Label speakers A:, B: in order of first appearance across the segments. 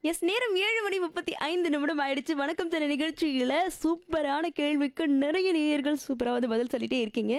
A: S நேரம் ஏழு மணி முப்பத்தி ஐந்து நிமிடம் ஆயிடுச்சு வணக்கம் தன நிகழ்ச்சியில சூப்பரான கேள்விக்கு நிறைய நேயர்கள் சூப்பரா வந்து பதில் சொல்லிட்டே இருக்கீங்க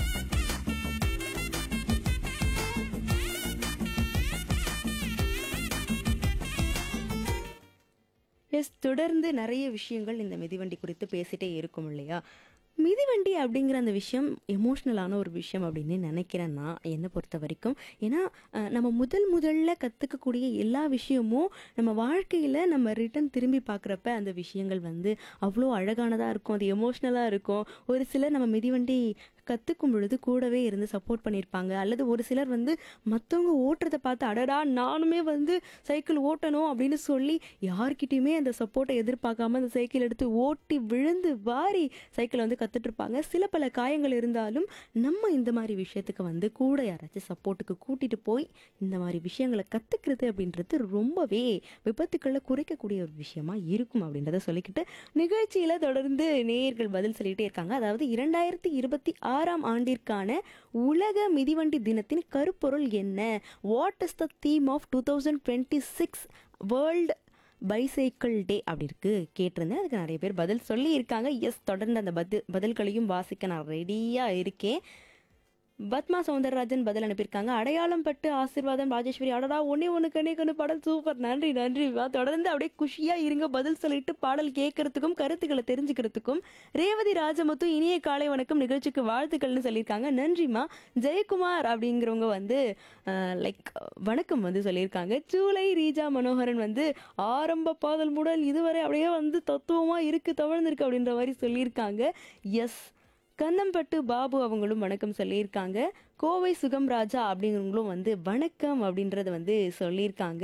A: எஸ் தொடர்ந்து நிறைய விஷயங்கள் இந்த மிதிவண்டி குறித்து பேசிட்டே இருக்கும் இல்லையா மிதிவண்டி அப்படிங்கிற அந்த விஷயம் எமோஷ்னலான ஒரு விஷயம் அப்படின்னு நினைக்கிறேன் நான் என்னை பொறுத்த வரைக்கும் ஏன்னா அஹ், நம்ம முதல் முதல்ல கற்றுக்கக்கூடிய எல்லா விஷயமும் நம்ம வாழ்க்கையில் நம்ம ரிட்டன் திரும்பி பார்க்குறப்ப அந்த விஷயங்கள் வந்து அவ்வளோ அழகானதாக இருக்கும் அது எமோஷ்னலாக இருக்கும் ஒரு சிலர் நம்ம மிதிவண்டி கற்றுக்கும் பொழுது கூடவே இருந்து சப்போர்ட் பண்ணியிருப்பாங்க அல்லது ஒரு சிலர் வந்து மற்றவங்க ஓட்டுறதை பார்த்து அடடா நானுமே வந்து சைக்கிள் ஓட்டணும் அப்படின்னு சொல்லி யார்கிட்டயுமே அந்த சப்போர்ட்டை எதிர்பார்க்காம அந்த சைக்கிள் எடுத்து ஓட்டி விழுந்து வாரி சைக்கிளை வந்து கற்றுட்டு இருப்பாங்க சில பல காயங்கள் இருந்தாலும் நம்ம இந்த மாதிரி விஷயத்துக்கு வந்து கூட யாராச்சும் சப்போர்ட்டுக்கு கூட்டிட்டு போய் இந்த மாதிரி விஷயங்களை கற்றுக்கிறது அப்படின்றது ரொம்பவே விபத்துக்களை குறைக்கக்கூடிய ஒரு விஷயமா இருக்கும் அப்படின்றத சொல்லிக்கிட்டு நிகழ்ச்சியில் தொடர்ந்து நேயர்கள் பதில் சொல்லிட்டே இருக்காங்க அதாவது இரண்டாயிரத்தி இருபத்தி ஆறாம் ஆண்டிற்கான உலக மிதிவண்டி தினத்தின் கருப்பொருள் என்ன what is the theme of two thousand twenty six world bicycle day அப்படி இருக்கு கேட்டிருந்தேன் அதுக்கு நிறைய பேர் பதில் சொல்லியிருக்காங்க எஸ் தொடர்ந்து அந்த பதில் பதில்களையும் வாசிக்க நான் ரெடியாக இருக்கேன் பத்மா சௌந்தரராஜன் பதில் அனுப்பியிருக்காங்க அடையாளம் பட்டு ஆசீர்வாதம் ராஜேஸ்வரி அடடா ஒன்னே ஒன்று கண்ணே கண்ணு பாடல் சூப்பர் நன்றி நன்றி வா தொடர்ந்து அப்படியே குஷியா இருங்க பதில் சொல்லிட்டு பாடல் கேட்கறதுக்கும் கருத்துக்களை தெரிஞ்சுக்கிறதுக்கும் ரேவதி ராஜமுத்து இனிய காலை வணக்கம் நிகழ்ச்சிக்கு வாழ்த்துக்கள்னு சொல்லியிருக்காங்க நன்றிம்மா ஜெயக்குமார் அப்படிங்கிறவங்க வந்து லைக் வணக்கம் வந்து சொல்லியிருக்காங்க சூலை ரீஜா மனோகரன் வந்து ஆரம்ப பாதல் முதல் இதுவரை அப்படியே வந்து தத்துவமா இருக்கு தவழ்ந்திருக்கு அப்படின்ற மாதிரி சொல்லியிருக்காங்க எஸ் கந்தம்பட்டு பாபு அவங்களும் வணக்கம் சொல்லியிருக்காங்க கோவை சுகம் ராஜா அப்படிங்கிறவங்களும் வந்து வணக்கம் அப்படின்றத வந்து சொல்லியிருக்காங்க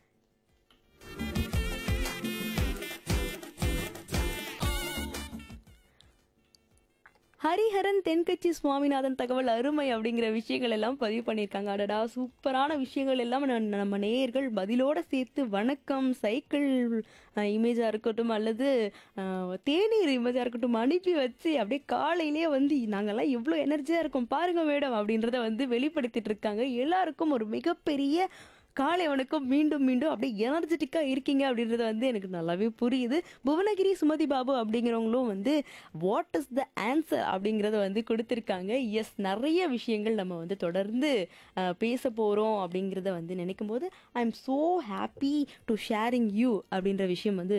A: ஹரிஹரன் தென்கட்சி சுவாமிநாதன் தகவல் அருமை அப்படிங்கிற விஷயங்கள் எல்லாம் பதிவு பண்ணியிருக்காங்க அடடா சூப்பரான விஷயங்கள் எல்லாம் நம்ம- நம்ம நேயர்கள் பதிலோட சேர்த்து வணக்கம் சைக்கிள் இமேஜாக இருக்கட்டும் அல்லது அஹ், தேநீர் இமேஜாக இருக்கட்டும் அனுப்பி வச்சு அப்படியே காலையிலேயே வந்து நாங்கெல்லாம் எவ்வளோ எனர்ஜியாக இருக்கோம் பாருங்க மேடம் அப்படின்றத வந்து வெளிப்படுத்திட்டு இருக்காங்க எல்லாருக்கும் ஒரு மிகப்பெரிய காலை வணக்கம் மீண்டும் மீண்டும் அப்படியே எனர்ஜெட்டிக்காக இருக்கீங்க அப்படின்றது வந்து எனக்கு நல்லாவே புரியுது புவனகிரி சுமதி பாபு அப்படிங்கிறவங்களும் வந்து வாட் இஸ் த ஆன்சர் அப்படிங்கிறத வந்து கொடுத்துருக்காங்க எஸ் நிறைய விஷயங்கள் நம்ம வந்து தொடர்ந்து அஹ், பேச போகிறோம் அப்படிங்கிறத வந்து நினைக்கும் போது I am so happy to sharing you அப்படின்ற விஷயம் வந்து